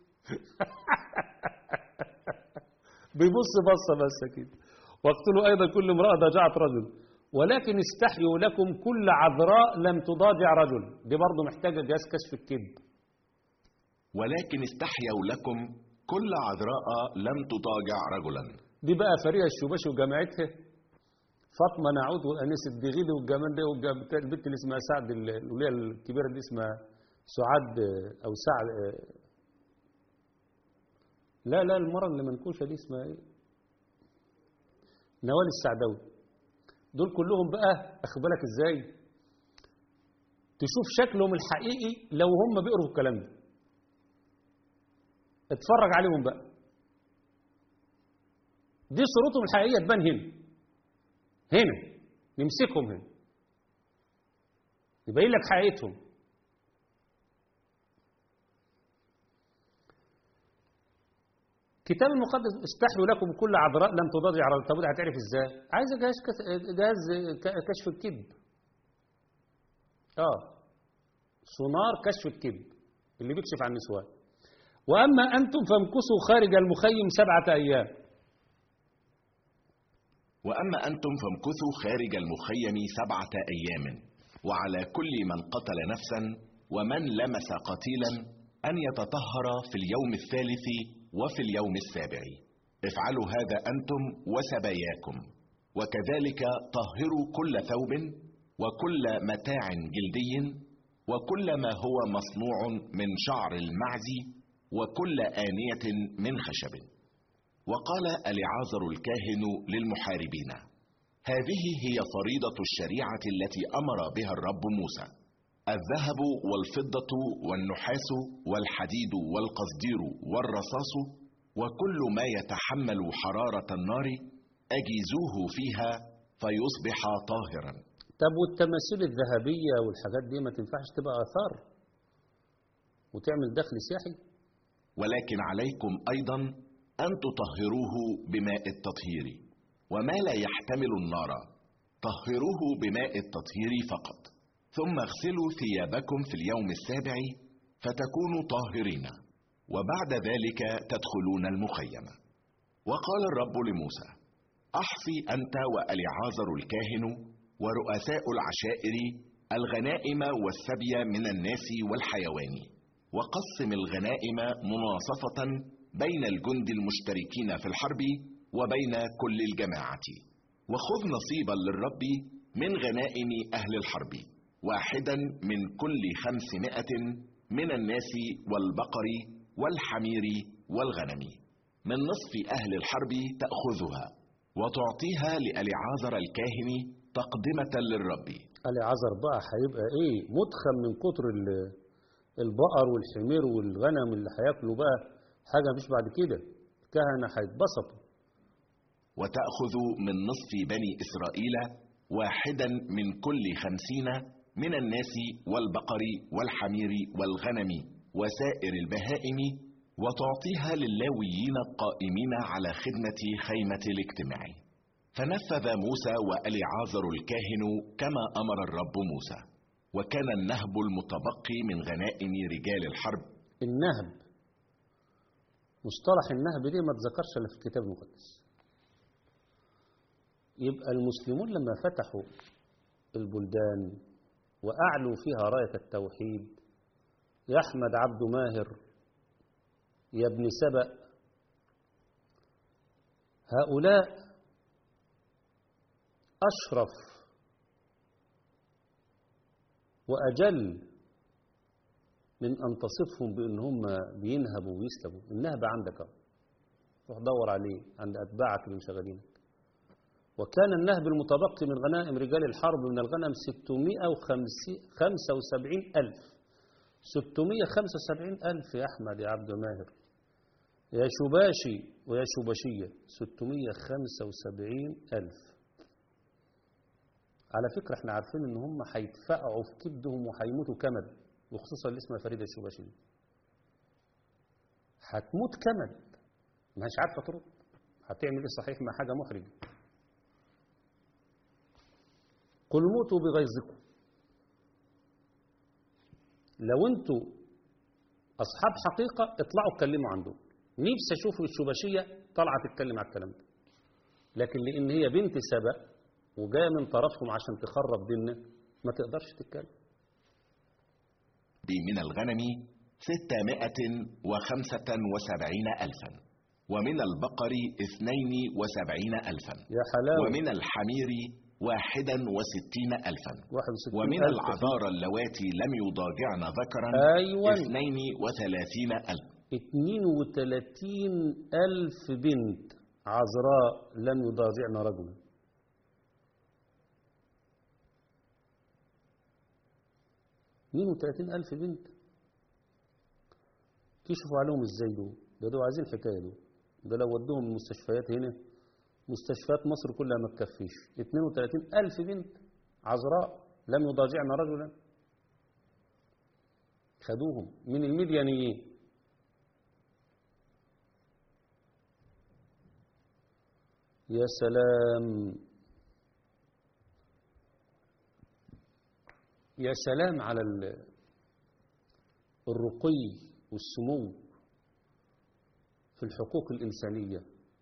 بيبص بصه بس كده واقتلوا ايضا كل امراه ضاجعت رجل ولكن استحيوا لكم كل عذراء لم تضاجع رجل دي برضه محتاجه جهاز كشف الكذب ولكن استحيوا لكم كل عذراء لم تضاجع رجلا دي بقى فريق الشباشي وجامعتها فاطمه نعود وانيس الدغيدي والجمال ده والجم- البنت اللي اسمها سعد ال- الوليه الكبيره دي اسمها سعاد آه، او سعد آه، لا لا المره اللي منكوشه دي اسمها ايه نوال السعداوي دول كلهم بقى اخد بالك ازاي تشوف شكلهم الحقيقي لو هم بيقروا الكلام ده اتفرج عليهم بقى دي صورتهم الحقيقية تبان هنا هنا نمسكهم هنا يبين لك حقيقتهم كتاب المقدس استحيوا لكم كل عذراء لم تضاجع رجل طب وده هتعرف ازاي عايزه جهاز كس- جهاز ك- كشف الكذب اه سونار كشف الكذب اللي بيكشف عن النسوان واما انتم فامكثوا خارج المخيم سبعه ايام وأما أنتم فامكثوا خارج المخيم سبعة أيام وعلى كل من قتل نفسا ومن لمس قتيلا أن يتطهر في اليوم الثالث وفي اليوم السابع افعلوا هذا أنتم وسباياكم وكذلك طهروا كل ثوب وكل متاع جلدي وكل ما هو مصنوع من شعر المعز وكل آنية من خشب وقال اليعازر الكاهن للمحاربين هذه هي فريضة الشريعة التي أمر بها الرب موسى الذهب والفضة والنحاس والحديد والقصدير والرصاص وكل ما يتحمل حرارة النار أجيزوه فيها فيصبح طاهرا طب والتماثيل الذهبية والحاجات دي ما تنفعش تبقى آثار وتعمل دخل سياحي ولكن عليكم أيضا أن تطهروه بماء التطهير وما لا يحتمل النار طهروه بماء التطهير فقط ثم اغسلوا ثيابكم في اليوم السابع فتكونوا طاهرين وبعد ذلك تدخلون المخيم وقال الرب لموسى احصي انت واليعازر الكاهن ورؤساء العشائر الغنائم والسبي من الناس والحيوان وقسم الغنائم مناصفة بين الجند المشتركين في الحرب وبين كل الجماعة وخذ نصيبا للرب من غنائم أهل الحرب واحدا من كل خمسمائة من الناس والبقر والحمير والغنم من نصف أهل الحرب تأخذها وتعطيها لألعازر الكاهن تقدمة للرب العذر بقى هيبقى ايه مدخن من كتر ال- البقر والحمير والغنم اللي هياكلوا بقى حاجه مفيش بعد كده الكهنه هيتبسطوا وتأخذ من نصف بني إسرائيل واحدا من كل خمسين من الناس والبقر والحمير والغنم وسائر البهائم وتعطيها للاويين القائمين على خدمة خيمة الاجتماع فنفذ موسى وأليعازر الكاهن كما أمر الرب موسى وكان النهب المتبقي من غنائم رجال الحرب النهب مصطلح النهب دي ما تذكرش الا في الكتاب المقدس يبقى المسلمون لما فتحوا البلدان وأعلوا فيها راية التوحيد يا أحمد عبد ماهر يا ابن سبأ هؤلاء أشرف وأجل من أن تصفهم بأن هم بينهبوا ويسلبوا النهب عندك أهو. روح دور عليه عند أتباعك اللي مشغلينك وكان النهب المتبقي من غنائم رجال الحرب من الغنم 675 ألف 675 ألف يا أحمد يا عبد ماهر يا شباشي ويا شباشية 675 ألف على فكرة احنا عارفين ان هم هيتفقعوا في كبدهم وهيموتوا كمد وخصوصا اللي اسمها فريدة الشباشي دي هتموت كمد مش عارفة ترد هتعمل ايه صحيح مع حاجة محرجة قل موتوا بغيظكم لو انتوا اصحاب حقيقة اطلعوا اتكلموا عن دول نفسي اشوف الشباشية طالعة تتكلم على الكلام ده لكن لان هي بنت سبأ وجايه من طرفهم عشان تخرب ديننا ما تقدرش تتكلم من الغنم ستمائة وخمسة وسبعين ألفا ومن البقر اثنين وسبعين ألفا يا حلاوة ومن الحمير واحدا وستين ألفا 61 ومن ألف. العذارى اللواتي لم يضاجعن ذكرا أيوة. اثنين وثلاثين ألف 32 ألف بنت عذراء لم يضاجعن رجلا اثنين وثلاثين ألف بنت كشفوا عليهم ازاي دول ده دول عايزين حكاية دول ده لو ودوهم المستشفيات هنا مستشفيات مصر كلها ما تكفيش 32 ألف بنت عذراء لم يضاجعن رجلا خدوهم من المديانيين يا سلام يا سلام على ال- الرقي والسمو في الحقوق الإنسانية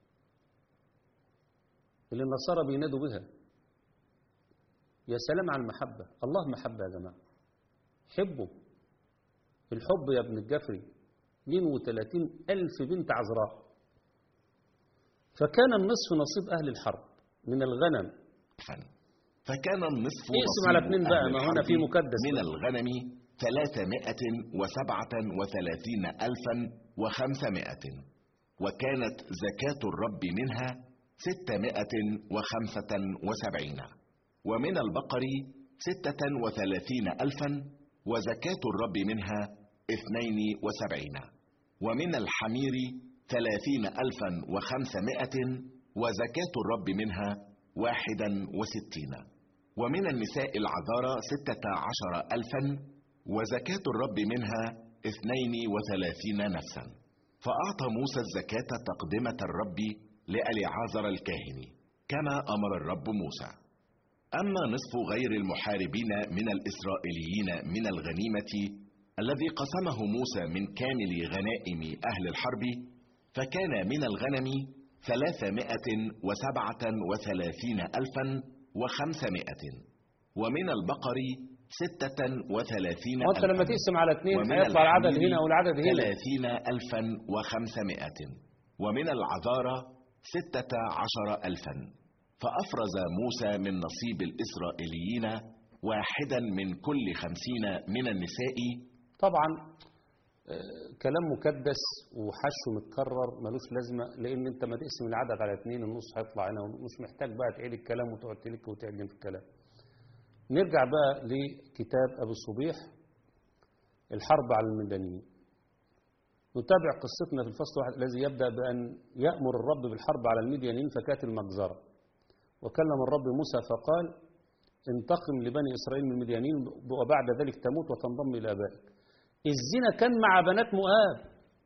اللي النصارى بينادوا بها يا سلام على المحبة الله محبة يا جماعة حبوا الحب يا ابن الجفري 32 ألف بنت عذراء فكان النصف نصيب أهل الحرب من الغنم ألفا فكان النصف اقسم نصيب على اتنين بقى، أهل ما هنا الحرب في مكدس من بقى. الغنم ثلاثمائة وسبعة وثلاثين ألفا وخمسمائة وكانت زكاة الرب منها ستمائة وخمسة وسبعين ومن البقر ستة وثلاثين ألفا وزكاة الرب منها اثنين وسبعين ومن الحمير ثلاثين ألفا وخمسمائة وزكاة الرب منها واحدا وستين ومن النساء العذارى ستة عشر ألفا وزكاة الرب منها اثنين وثلاثين نفسا فأعطى موسى الزكاة تقدمة الرب لأليعازر الكاهن كما أمر الرب موسى أما نصف غير المحاربين من الإسرائيليين من الغنيمة الذي قسمه موسى من كامل غنائم أهل الحرب فكان من الغنم ثلاثمائة وسبعة وثلاثين ألفا وخمسمائة ومن البقر ستة وثلاثين وانت لما ألفا تقسم على اثنين ومن هيطلع العدد الحمير هنا والعدد هنا ثلاثين ألفا وخمسمائة ومن العذارى ستة عشر ألفا فأفرز موسى من نصيب الإسرائيليين واحدا من كل خمسين من النساء طبعا آه، كلام مكدس وحشه متكرر ملوش لازمة لأن أنت ما تقسم العدد على اتنين النص هيطلع هنا مش محتاج بقى تعيد الكلام وتقعد تلك وتعجن في الكلام نرجع بقى لكتاب أبو الصبيح الحرب على المدنيين نتابع قصتنا في الفصل الواحد الذي يبدأ بأن يأمر الرب بالحرب على المديانين فكانت المجزرة وكلم الرب موسى فقال انتقم لبني إسرائيل من المديانين وبعد ذلك تموت وتنضم إلى آبائك الزنا كان مع بنات مؤاب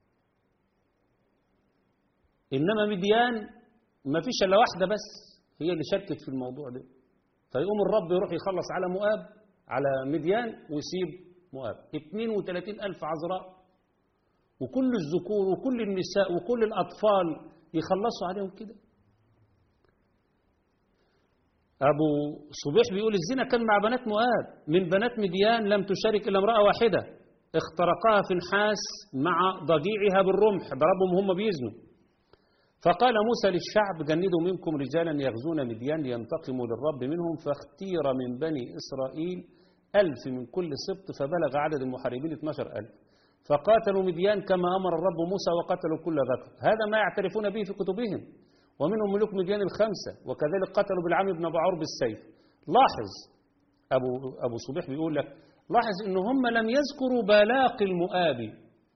إنما مديان ما فيش إلا واحدة بس هي اللي شكت في الموضوع ده فيقوم الرب يروح يخلص على مؤاب على مديان ويسيب مؤاب 32 ألف عذراء وكل الذكور وكل النساء وكل الأطفال يخلصوا عليهم كده أبو صبيح بيقول الزنا كان مع بنات مؤاب من بنات مديان لم تشارك إلا امرأة واحدة اخترقها في نحاس مع ضجيعها بالرمح ضربهم هم بيزنوا فقال موسى للشعب جندوا منكم رجالا يغزون مديان لينتقموا للرب منهم فاختير من بني إسرائيل ألف من كل سبط فبلغ عدد المحاربين 12 ألف فقاتلوا مديان كما أمر الرب موسى وقتلوا كل ذكر هذا ما يعترفون به في كتبهم ومنهم ملوك مديان الخمسة وكذلك قتلوا بالعام بن بعور بالسيف لاحظ أبو, أبو صبيح بيقول لك لاحظ إن هم لم يذكروا بالاق المؤابي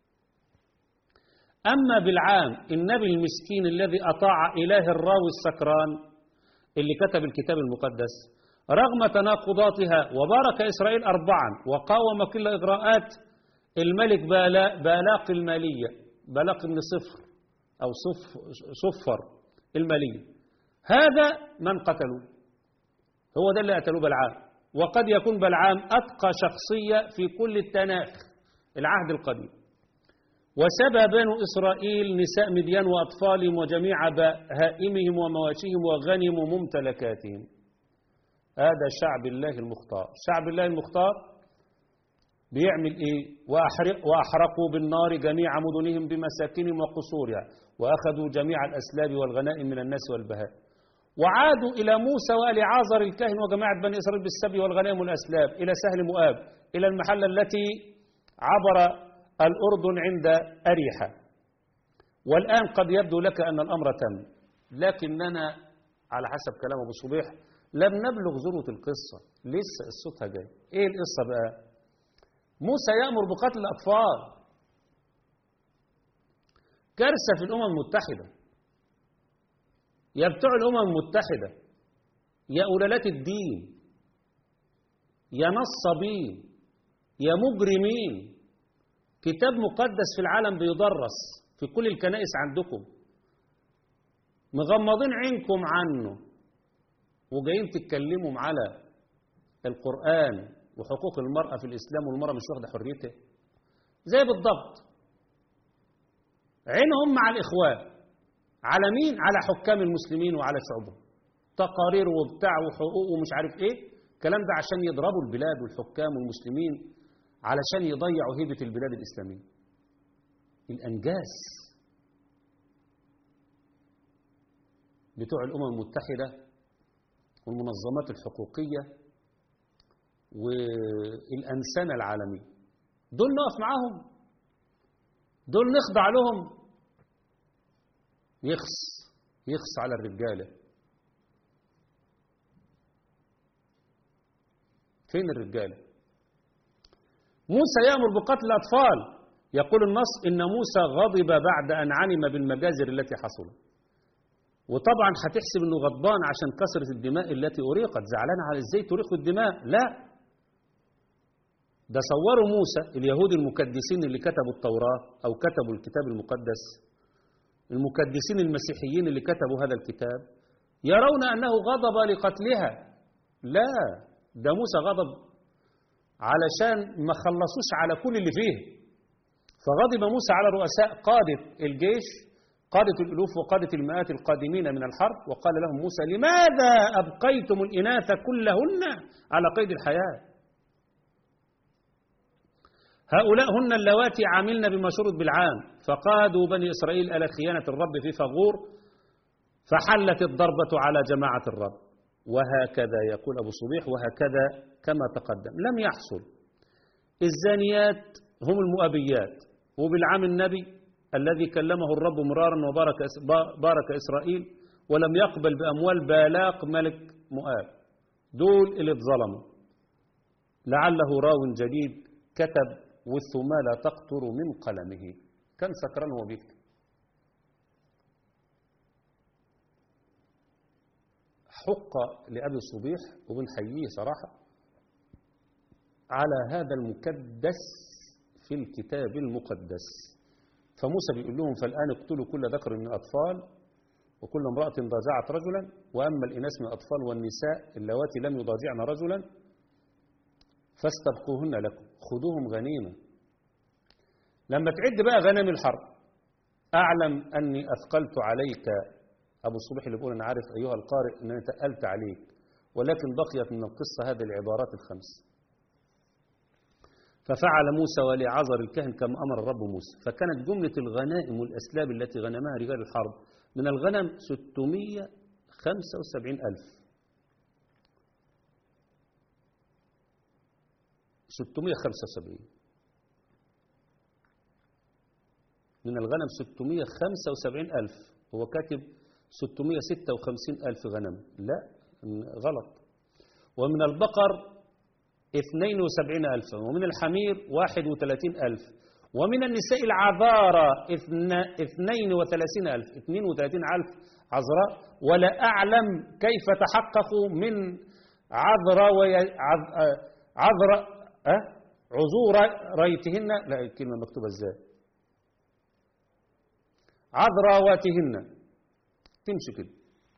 أما بالعام النبي المسكين الذي أطاع إله الراوي السكران اللي كتب الكتاب المقدس رغم تناقضاتها وبارك إسرائيل أربعا وقاوم كل إغراءات الملك بالاق المالية بالاق بن صفر أو صف صفر المالية هذا من قتلوا هو ده اللي قتلوه بلعام وقد يكون بلعام أتقى شخصية في كل التناخ العهد القديم وسبى بنو إسرائيل نساء مديان وأطفالهم وجميع بهائمهم ومواشيهم وغنم وممتلكاتهم هذا شعب الله المختار شعب الله المختار بيعمل ايه وأحرق وأحرقوا بالنار جميع مدنهم بمساكنهم وقصورها وأخذوا جميع الأسلاب والغنائم من الناس والبهائم وعادوا إلى موسى وأليعازر الكاهن وجماعة بني إسرائيل بالسبي والغنائم والأسلاب إلى سهل مؤاب إلى المحلة التي عبر الأردن عند أريحة والآن قد يبدو لك أن الأمر تم لكننا على حسب كلام أبو صبيح لم نبلغ ذروة القصة لسه قصتها جاي إيه القصة بقى موسى يأمر بقتل الأطفال كارثة في الأمم المتحدة يا بتوع الأمم المتحدة يا أولالات الدين يا نصابين يا مجرمين كتاب مقدس في العالم بيدرس في كل الكنائس عندكم مغمضين عينكم عنه وجايين تتكلموا على القرآن وحقوق المرأة في الإسلام والمرأة مش واخدة حريتها زي بالضبط عينهم مع الإخوان على مين؟ على حكام المسلمين وعلى شعوبهم تقارير وبتاع وحقوق ومش عارف ايه الكلام ده عشان يضربوا البلاد والحكام والمسلمين علشان يضيعوا هيبة البلاد الإسلامية الأنجاز بتوع الأمم المتحدة والمنظمات الحقوقية والأنسنة العالمية دول نقف معاهم دول نخضع لهم يخص يخص على الرجالة فين الرجالة موسى يأمر بقتل الأطفال يقول النص إن موسى غضب بعد أن علم بالمجازر التي حصلت وطبعا هتحسب انه غضبان عشان كثرة الدماء التي أريقت زعلان على ازاي تريق الدماء لا ده صوروا موسى اليهود المكدسين اللي كتبوا التوراة أو كتبوا الكتاب المقدس المكدسين المسيحيين اللي كتبوا هذا الكتاب يرون أنه غضب لقتلها لا ده موسى غضب علشان ما خلصوش على كل اللي فيه فغضب موسى على رؤساء قادة الجيش قادة الألوف وقادة المئات القادمين من الحرب وقال لهم موسى لماذا أبقيتم الإناث كلهن على قيد الحياة هؤلاء هن اللواتي عملن بما شرط بالعام فقادوا بني إسرائيل إلى خيانة الرب في فغور فحلت الضربة على جماعة الرب وهكذا يقول أبو صبيح وهكذا كما تقدم لم يحصل الزانيات هم المؤبيات وبالعام النبي الذي كلمه الرب مرارا وبارك بارك إسرائيل ولم يقبل بأموال بالاق ملك مؤاب دول اللي اتظلموا لعله راو جديد كتب والثما لا تقطر من قلمه كان سكران وهو بيكتب حق لأبي صبيح وبنحييه صراحة على هذا المكدس في الكتاب المقدس فموسى بيقول لهم فالآن اقتلوا كل ذكر من الأطفال وكل امرأة ضاجعت رجلا وأما الإناث من الأطفال والنساء اللواتي لم يضاجعن رجلا فاستبقوهن لكم خذوهم غنيمة لما تعد بقى غنم الحرب أعلم أني أثقلت عليك أبو الصبح اللي بيقول أنا عارف أيها القارئ أن أنا تقلت عليك ولكن بقيت من القصة هذه العبارات الخمس ففعل موسى ولعذر الكهن كما أمر الرب موسى فكانت جملة الغنائم والأسلاب التي غنمها رجال الحرب من الغنم 675 ألف 675 من الغنم 675 ألف هو كاتب 656 ألف غنم لا غلط ومن البقر 72 ألفا ومن الحمير 31 ألف ومن النساء العذارى 32 ألف 32 ألف عذراء ولا أعلم كيف تحققوا من عذراء عذراء أه؟ عذور ريتهن لا الكلمة مكتوبة ازاي عذراواتهن تمشي كده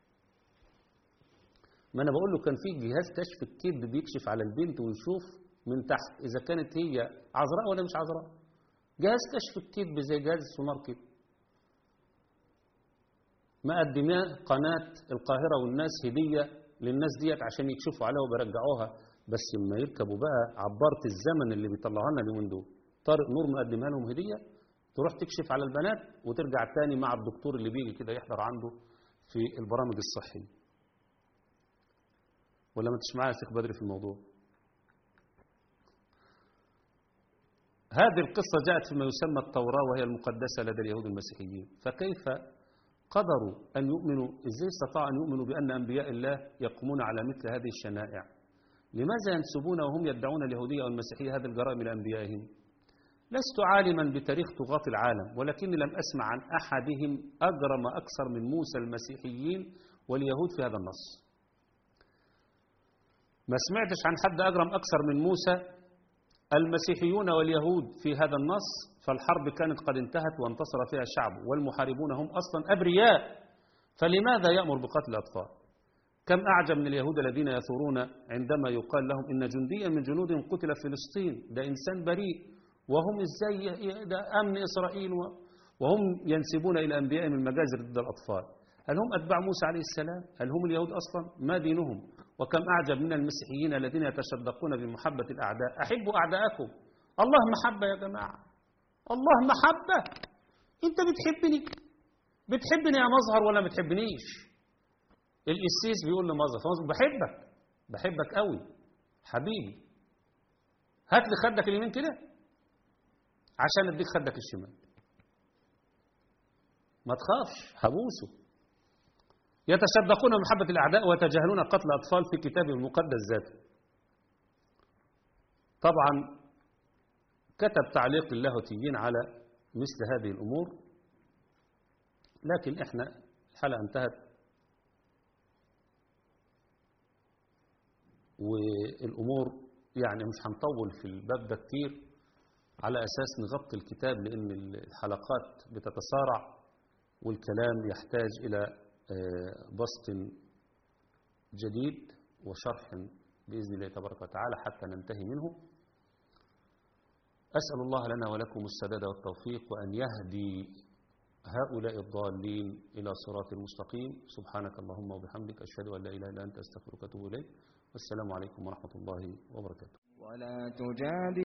ما انا بقول له كان في جهاز كشف الكذب بيكشف على البنت ويشوف من تحت اذا كانت هي عذراء ولا مش عذراء جهاز كشف الكذب زي جهاز السونار كده مقدماه قناة القاهرة والناس هدية للناس ديت عشان يكشفوا عليها وبيرجعوها بس لما يركبوا بقى عبارة الزمن اللي بيطلعوها لنا اليومين دول طارق نور مقدمها لهم هدية تروح تكشف على البنات وترجع تاني مع الدكتور اللي بيجي كده يحضر عنده في البرامج الصحية ولا ما انتش معايا يا شيخ بدري في الموضوع هذه القصة جاءت فيما يسمى التوراة وهي المقدسة لدى اليهود المسيحيين فكيف قدروا أن يؤمنوا إزاي استطاعوا أن يؤمنوا بأن أنبياء الله يقومون على مثل هذه الشنائع لماذا ينسبون وهم يدعون اليهودية والمسيحية هذه الجرائم لأنبيائهم لست عالما بتاريخ طغاة العالم ولكني لم أسمع عن أحدهم أجرم أكثر من موسى المسيحيين واليهود في هذا النص ما سمعتش عن حد أجرم أكثر من موسى المسيحيون واليهود في هذا النص فالحرب كانت قد انتهت وانتصر فيها الشعب والمحاربون هم أصلا أبرياء فلماذا يأمر بقتل الأطفال كم أعجب من اليهود الذين يثورون عندما يقال لهم إن جنديا من جنودهم قتل في فلسطين ده إنسان بريء وهم إزاي ده أمن إسرائيل وهم ينسبون إلى أنبيائهم المجازر ضد الأطفال هل هم أتباع موسى عليه السلام هل هم اليهود أصلا ما دينهم وكم أعجب من المسيحيين الذين يتشدقون بمحبة الأعداء أحبوا أعداءكم الله محبة يا جماعة الله محبة أنت بتحبني بتحبني يا مظهر ولا ما بتحبنيش القسيس بيقول لمظهر فمظهر بحبك بحبك قوي حبيبي هات لي خدك اليمين كده عشان اديك خدك الشمال ما تخافش هبوسه يتشدقون محبة الأعداء ويتجاهلون قتل أطفال في كتابه المقدس ذاته طبعا كتب تعليق اللاهوتيين على مثل هذه الأمور لكن احنا الحلقة انتهت والأمور يعني مش هنطول في الباب ده كتير على أساس نغطي الكتاب لأن الحلقات بتتسارع والكلام يحتاج إلى بسط جديد وشرح بإذن الله تبارك وتعالى حتى ننتهي منه أسأل الله لنا ولكم السداد والتوفيق وأن يهدي هؤلاء الضالين إلى صراط المستقيم سبحانك اللهم وبحمدك أشهد أن لا إله إلا أنت أستغفرك وأتوب إليك والسلام عليكم ورحمة الله وبركاته ولا تجادل